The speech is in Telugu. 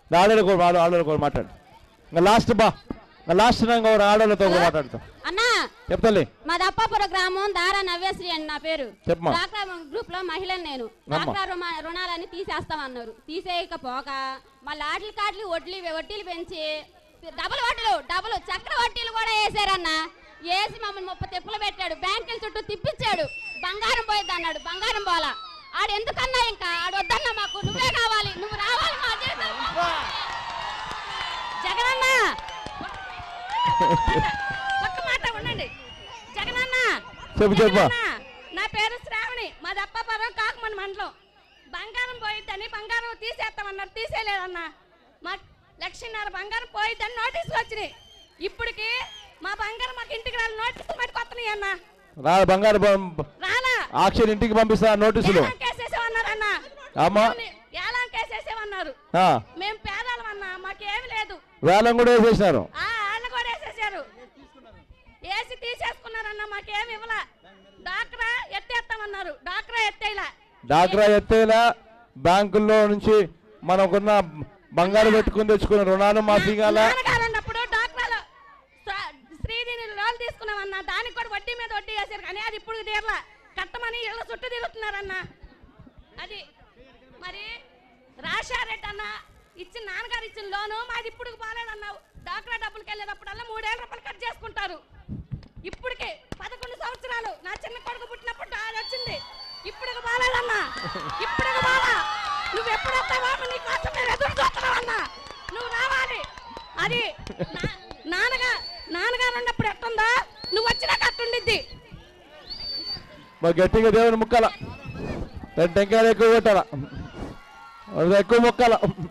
ఆడోళ్ళు కూడా ఆడ ఆడోళ్ళు కూడా మాట్లాడు ఇంకా లాస్ట్ బా ఇంకా లాస్ట్ ఇంకా ఒక ఆడోళ్ళతో కూడా మాట్లాడతాం అన్నా చెప్తాలి మాది అప్పాపురం గ్రామం దారా నవ్యశ్రీ అని నా పేరు చెప్పమ్మా. డాక్రా గ్రూప్ లో మహిళను నేను అమ్మా. డాక్రా రుణ- రుణాలని తీసేస్తామన్నారు తీసేయకపోక మళ్ళీ ఆటలు కాట్లు వడ్లు వడ్డీలు పెంచి డబుల్ వడ్డీలు డబుల్ చక్ర వడ్డీలు కూడా వేసారన్న వేసి మమ్మల్ని ముప్పై తిప్పులు పెట్టాడు బ్యాంకుల చుట్టూ తిప్పించాడు బంగారం పోయిద్ది అన్నాడు బంగారం పోలా ఆడు ఎందుకన్నా ఇంకా ఆడు వద్దన్నా మాకు నువ్వే కావాలి నువ్వు రావాలి మా జీవితంలో. జగనన్న ఒక్క మాట ఉండండి జగనన్న చెప్పు, చెప్పు. జగనన్న, నా పేరు శ్రావణి మాది అప్పాపురం కాకమని మండలం బంగారం పోయిద్దని బంగారం తీసేస్తామన్నారు తీసేయలేదన్న మా లక్షన్నర బంగారం పోయిద్దని నోటీసులు వచ్చినాయి ఇప్పటికి మా బంగారం మాకు ఇంటికి రాలి నోటీసులు పట్టుకొస్తున్నాయి అన్న రా బంగారు బం- రాలా ఆక్షన్ ఇంటికి పంపిస్తా నోటీసులు ఏలాం కేసేసామన్నారు అన్న అమ్మా. ఏలాం కేసేసామన్నారు ఆ, మేము పేదలం అన్న మాకేమి లేదు వేలం కూడా వేసేసినారు ఆ వాళ్ళు కూడా వేసేసారు వేసి తీసేసుకున్నారన్న మాకేమి ఇవ్వలా డాక్రా ఎత్తేస్తామన్నారు డాక్రా ఎత్తేలా డాక్రా ఎత్తేలా బ్యాంకుల్లో నుంచి మనకున్న బంగారు పెట్టుకుని తెచ్చుకున్న రుణాలు మాఫీ కాల నాన్నగారన్నప్పుడు డాక్రాలో స్వ- శ్రీదిని లోన్ తీసుకున్నామన్న దానికి కూడా వడ్డీ మీద వడ్డీ వేశారు కానీ అది ఇప్పుడు తీరలా కట్టమని ఇళ్ళ చుట్టూ తిరుగుతున్నారన్న అది మరి రాశారెడ్డి అన్న ఇచ్చిన నాన్నగారు ఇచ్చిన లోను మాది ఇప్పుడు బాగాలేదన్నావు డాక్రా డబ్బులకి వెళ్ళేటప్పుడల్లా మూడేళ్ళ రూపాయలు కట్ చేసుకుంటారు ఇప్పటికే పదకొండు సంవత్సరాలు నా చిన్న కొడుకు పుట్టినప్పుడు డా- వచ్చింది ఇప్పుడు బాగాలేదన్నా ఇప్పుడు బాగా నువ్వు ఎప్పుడు వస్తావా నీ కోసం మేము ఎదురు చూస్తున్నామన్నా నువ్వు రావాలి అది నా- నాన్నగా నాన్నగారు ఉన్నప్పుడు ఎట్టుందా నువ్వు వచ్చినాక అట్టుండిద్ది మరి గట్టిగా దేవుని ముక్కల రెండు టెంకాయలు ఎక్కువ కొట్టాల అది ఎక్కువ మొక్కల